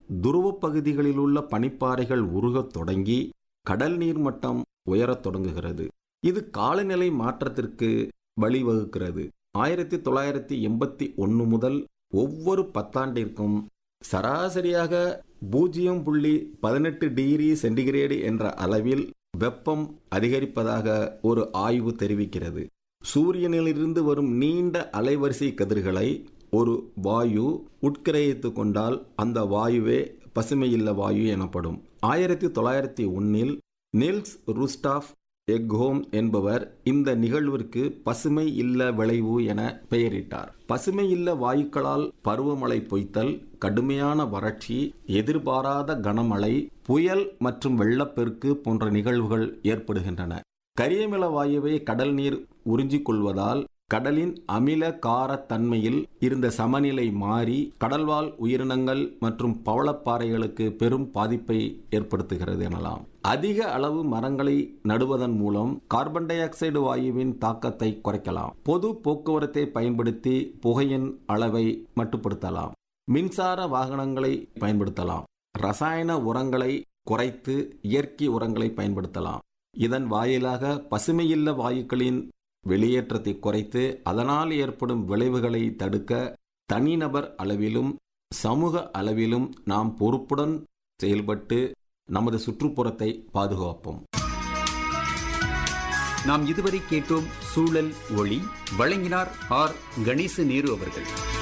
துருவப் பகுதிகளில் உள்ள பனிப்பாறைகள் உருகத் தொடங்கி கடல் நீர் மட்டம் உயரத் தொடங்குகிறது இது காலநிலை மாற்றத்திற்கு வழிவகுக்கிறது ஆயிரத்தி தொள்ளாயிரத்தி எண்பத்தி ஒன்று முதல் ஒவ்வொரு பத்தாண்டிற்கும் சராசரியாக பூஜ்ஜியம் புள்ளி பதினெட்டு டிகிரி சென்டிகிரேடு என்ற அளவில் வெப்பம் அதிகரிப்பதாக ஒரு ஆய்வு தெரிவிக்கிறது சூரியனிலிருந்து வரும் நீண்ட அலைவரிசை கதிர்களை ஒரு வாயு உட்கிரகித்து கொண்டால் அந்த வாயுவே பசுமையில்ல வாயு எனப்படும் ஆயிரத்தி தொள்ளாயிரத்தி ஒன்னில் நில்ஸ் ருஸ்டாஃப் எக்ஹோம் என்பவர் இந்த நிகழ்விற்கு பசுமை இல்ல விளைவு என பெயரிட்டார் பசுமை இல்ல வாயுக்களால் பருவமழை பொய்த்தல் கடுமையான வறட்சி எதிர்பாராத கனமழை புயல் மற்றும் வெள்ளப்பெருக்கு போன்ற நிகழ்வுகள் ஏற்படுகின்றன கரியமில வாயுவை கடல் நீர் உறிஞ்சிக் கொள்வதால் கடலின் அமில கார தன்மையில் இருந்த சமநிலை மாறி கடல்வாழ் உயிரினங்கள் மற்றும் பவளப்பாறைகளுக்கு பெரும் பாதிப்பை ஏற்படுத்துகிறது எனலாம் அதிக அளவு மரங்களை நடுவதன் மூலம் கார்பன் டை ஆக்சைடு வாயுவின் தாக்கத்தை குறைக்கலாம் பொது போக்குவரத்தை பயன்படுத்தி புகையின் அளவை மட்டுப்படுத்தலாம் மின்சார வாகனங்களை பயன்படுத்தலாம் ரசாயன உரங்களை குறைத்து இயற்கை உரங்களை பயன்படுத்தலாம் இதன் வாயிலாக பசுமையில்ல வாயுக்களின் வெளியேற்றத்தை குறைத்து அதனால் ஏற்படும் விளைவுகளை தடுக்க தனிநபர் அளவிலும் சமூக அளவிலும் நாம் பொறுப்புடன் செயல்பட்டு நமது சுற்றுப்புறத்தை பாதுகாப்போம் நாம் இதுவரை கேட்டோம் சூழல் ஒளி வழங்கினார் ஆர் கணேச நேரு அவர்கள்